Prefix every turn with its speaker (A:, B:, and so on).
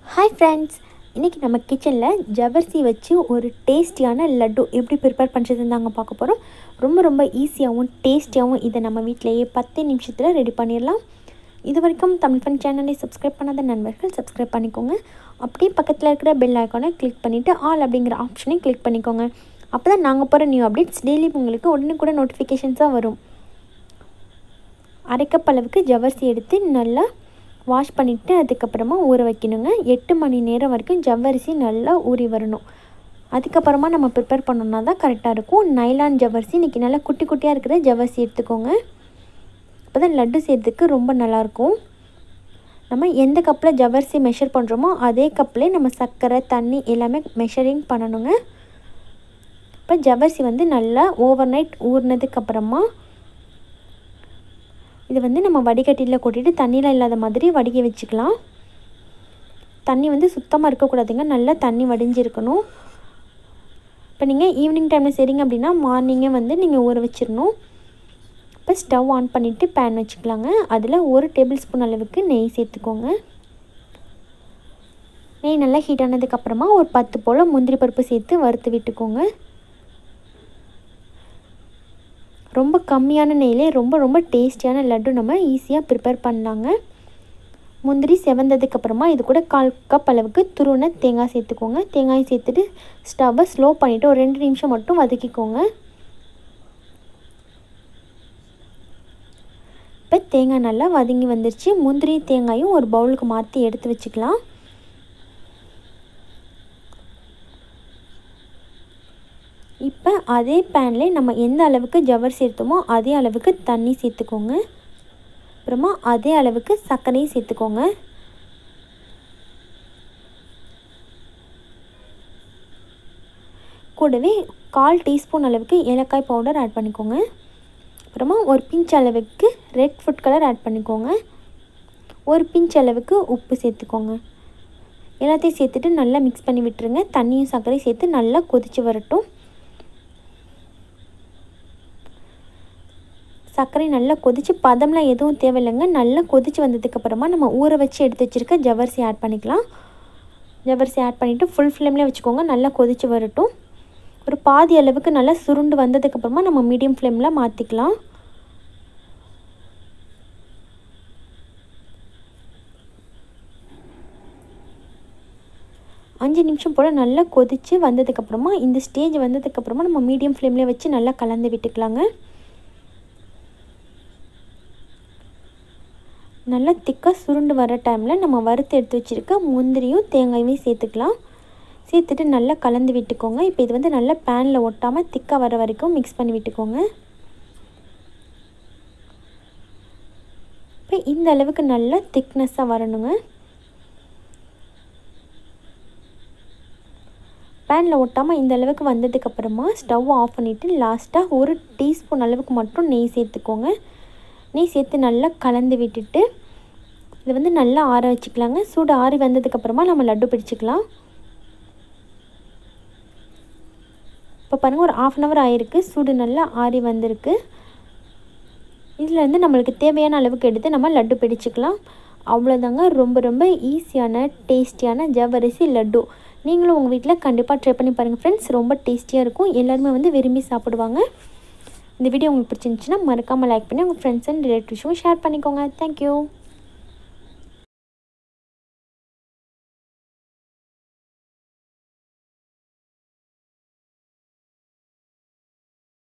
A: hi friends இன்றைக்கி நம்ம கிச்சனில் ஜவர்சி வச்சு ஒரு டேஸ்டியான லட்டு எப்படி ப்ரிப்பேர் பண்ணுறதுன்னு தாங்க பார்க்க போகிறோம் ரொம்ப ரொம்ப ஈஸியாகவும் டேஸ்டியாகவும் இதை நம்ம வீட்டிலேயே பத்து நிமிஷத்தில் ரெடி பண்ணிடலாம் இது வரைக்கும் தமிழ் ஃபன் சேனலை சப்ஸ்கிரைப் பண்ணாத நண்பர்கள் சப்ஸ்கிரைப் பண்ணிக்கோங்க அப்படியே பக்கத்தில் இருக்கிற பெல் ஐக்கானை கிளிக் பண்ணிவிட்டு ஆல் அப்படிங்கிற ஆப்ஷனையும் கிளிக் பண்ணிக்கோங்க அப்போ தான் நாங்கள் போகிற நியூ அப்டேட்ஸ் டெய்லி உங்களுக்கு உடனுக்குட நோட்டிஃபிகேஷன்ஸாக வரும் அரை கப் அளவுக்கு ஜவர்சி எடுத்து நல்லா வாஷ் பண்ணிவிட்டு அதுக்கப்புறமா ஊற வைக்கணுங்க எட்டு மணி நேரம் வரைக்கும் ஜவ்வரிசி நல்லா ஊறி வரணும் அதுக்கப்புறமா நம்ம ப்ரிப்பேர் பண்ணோம்னா தான் கரெக்டாக இருக்கும் நைலான் ஜவ்வரிசி இன்றைக்கி நல்லா குட்டி குட்டியாக இருக்கிற ஜவ்வரிசி எடுத்துக்கோங்க அப்போ தான் லட்டு செய்கிறதுக்கு ரொம்ப நல்லாயிருக்கும் நம்ம எந்த கப்பில் ஜவ்வரிசி மெஷர் பண்ணுறோமோ அதே கப்லேயே நம்ம சர்க்கரை தண்ணி எல்லாமே மெஷரிங் பண்ணணுங்க இப்போ ஜவ்வரிசி வந்து நல்லா ஓவர் நைட் ஊறினதுக்கப்புறமா இது வந்து நம்ம வடிகட்டியில் கொட்டிட்டு தண்ணியில் இல்லாத மாதிரி வடிக்க வச்சுக்கலாம் தண்ணி வந்து சுத்தமாக இருக்கக்கூடாதுங்க நல்லா தண்ணி வடிஞ்சிருக்கணும் இப்போ நீங்கள் ஈவினிங் டைமில் செய்கிறீங்க அப்படின்னா மார்னிங்கே வந்து நீங்கள் ஊற வச்சிடணும் இப்போ ஸ்டவ் ஆன் பண்ணிவிட்டு பேன் வச்சுக்கலாங்க அதில் ஒரு டேபிள் ஸ்பூன் அளவுக்கு நெய் சேர்த்துக்கோங்க நெய் நல்லா ஹீட் ஆனதுக்கப்புறமா ஒரு பத்து போல் முந்திரி பருப்பு சேர்த்து வறுத்து விட்டுக்கோங்க ரொம்ப கம்மியான நெய்லே ரொம்ப ரொம்ப டேஸ்டியான லட்டு நம்ம ஈஸியாக ப்ரிப்பேர் பண்ணலாங்க முந்திரி செவந்ததுக்கப்புறமா இது கூட கால் கப் அளவுக்கு துருவன தேங்காய் சேர்த்துக்கோங்க தேங்காய் சேர்த்துட்டு ஸ்டவ்வை ஸ்லோ பண்ணிவிட்டு ஒரு ரெண்டு நிமிஷம் மட்டும் வதக்கிக்கோங்க இப்போ தேங்காய் நல்லா வதங்கி வந்துருச்சு முந்திரி தேங்காயும் ஒரு பவுலுக்கு மாற்றி எடுத்து வச்சுக்கலாம் இப்போ அதே பேனில் நம்ம எந்த அளவுக்கு ஜவர் சேர்த்தோமோ அதே அளவுக்கு தண்ணி சேர்த்துக்கோங்க அப்புறமா அதே அளவுக்கு சர்க்கரையும் சேர்த்துக்கோங்க கூடவே கால் டீஸ்பூன் அளவுக்கு ஏலக்காய் பவுடர் ஆட் பண்ணிக்கோங்க அப்புறமா ஒரு பிஞ்ச் அளவுக்கு ரெட் ஃபுட் கலர் ஆட் பண்ணிக்கோங்க ஒரு பிஞ்ச் அளவுக்கு உப்பு சேர்த்துக்கோங்க எல்லாத்தையும் சேர்த்துட்டு நல்லா மிக்ஸ் பண்ணி விட்டுருங்க தண்ணியும் சர்க்கரையும் சேர்த்து நல்லா கொதித்து வரட்டும் சர்க்கரை நல்லா கொதித்து பதம்லாம் எதுவும் தேவையில்லைங்க நல்லா கொதித்து வந்ததுக்கப்புறமா நம்ம ஊற வச்சு எடுத்து வச்சுருக்க ஜவர்சி ஆட் பண்ணிக்கலாம் ஜவர்சி ஆட் பண்ணிவிட்டு ஃபுல் ஃப்ளேம்லேயே வச்சுக்கோங்க நல்லா கொதித்து வரட்டும் ஒரு பாதி அளவுக்கு நல்லா சுருண்டு வந்ததுக்கப்புறமா நம்ம மீடியம் ஃப்ளேமில் மாற்றிக்கலாம் அஞ்சு நிமிஷம் போல் நல்லா கொதித்து வந்ததுக்கப்புறமா இந்த ஸ்டேஜ் வந்ததுக்கப்புறமா நம்ம மீடியம் ஃப்ளேம்லேயே வச்சு நல்லா கலந்து விட்டுக்கலாங்க நல்லா திக்காக சுருண்டு வர டைமில் நம்ம வறுத்து எடுத்து வச்சுருக்க முந்திரியும் தேங்காயுமே சேர்த்துக்கலாம் சேர்த்துட்டு நல்லா கலந்து விட்டுக்கோங்க இப்போ இது வந்து நல்லா பேனில் ஒட்டாமல் திக்காக வர வரைக்கும் மிக்ஸ் பண்ணி விட்டுக்கோங்க இப்போ இந்த அளவுக்கு நல்லா திக்னஸ்ஸாக வரணுங்க பேனில் ஒட்டாமல் இந்த அளவுக்கு வந்ததுக்கப்புறமா ஸ்டவ் ஆஃப் பண்ணிவிட்டு லாஸ்ட்டாக ஒரு டீஸ்பூன் அளவுக்கு மட்டும் நெய் சேர்த்துக்கோங்க நெய் சேர்த்து நல்லா கலந்து விட்டுட்டு இதை வந்து நல்லா ஆற வச்சுக்கலாங்க சூடு ஆறி வந்ததுக்கப்புறமா நம்ம லட்டு பிடிச்சிக்கலாம் இப்போ பாருங்கள் ஒரு ஆஃப் அன் ஹவர் ஆகிருக்கு சூடு நல்லா ஆறி வந்திருக்கு இதில் இருந்து நம்மளுக்கு தேவையான அளவுக்கு எடுத்து நம்ம லட்டு பிடிச்சிக்கலாம் அவ்வளோதாங்க ரொம்ப ரொம்ப ஈஸியான டேஸ்டியான ஜவ்வரிசி லட்டு நீங்களும் உங்கள் வீட்டில் கண்டிப்பாக ட்ரை பண்ணி பாருங்கள் ஃப்ரெண்ட்ஸ் ரொம்ப டேஸ்டியாக இருக்கும் எல்லாருமே வந்து விரும்பி சாப்பிடுவாங்க இந்த வீடியோ உங்களுக்கு பிடிச்சிருந்துச்சுன்னா மறக்காமல் லைக் பண்ணி உங்கள் ஃப்ரெண்ட்ஸ் அண்ட் ரிலேட்டிவ்ஸும் ஷேர் பண்ணிக்கோங்க தேங்க்யூ